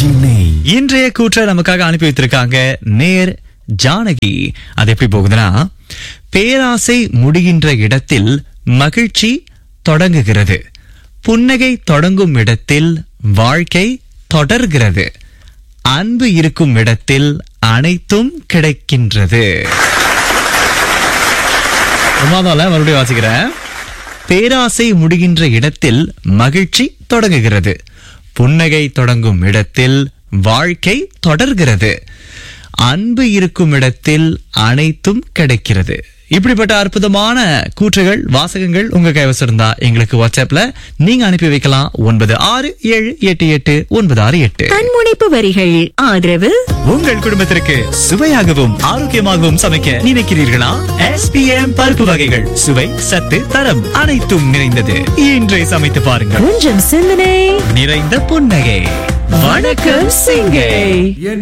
RJ நெய் இன்றைய கூற்றை நமக்காக அனுப்பி வைத்திருக்காங்க நேர் ஜானகி அது எப்படி போகுதுன்னா பேராசை முடிகின்ற இடத்தில் மகிழ்ச்சி தொடங்குகிறது புன்னகை தொடங்கும் இடத்தில் வாழ்க்கை தொடர்கிறது அன்பு இருக்கும் இடத்தில் அனைத்தும் கிடைக்கின்றது பிரமாதம்ல மறுபடியும் வாசிக்கிறேன் பேராசை முடிகின்ற இடத்தில் மகிழ்ச்சி தொடங்குகிறது புன்னகை தொடங்கும் இடத்தில் வாழ்க்கை தொடர்கிறது அன்பு இருக்கும் இடத்தில் அனைத்தும் கிடைக்கிறது இப்படிப்பட்ட அற்புதமான கூற்றுகள் வாசகங்கள் உங்க கைவசம் இருந்தா எங்களுக்கு வாட்ஸ்அப்ல நீங்க அனுப்பி வைக்கலாம் ஒன்பது ஆறு ஏழு எட்டு எட்டு ஒன்பது ஆறு எட்டு கண்முனைப்பு வரிகள் ஆதரவு உங்கள் குடும்பத்திற்கு சுவையாகவும் ஆரோக்கியமாகவும் சமைக்க நினைக்கிறீர்களா எஸ்பிஎம் பருப்பு வகைகள் சுவை சத்து தரம் அனைத்தும் நிறைந்தது இன்றை சமைத்து பாருங்கள் கொஞ்சம் சிந்தனை நிறைந்த புன்னகை வணக்கம் சிங்கை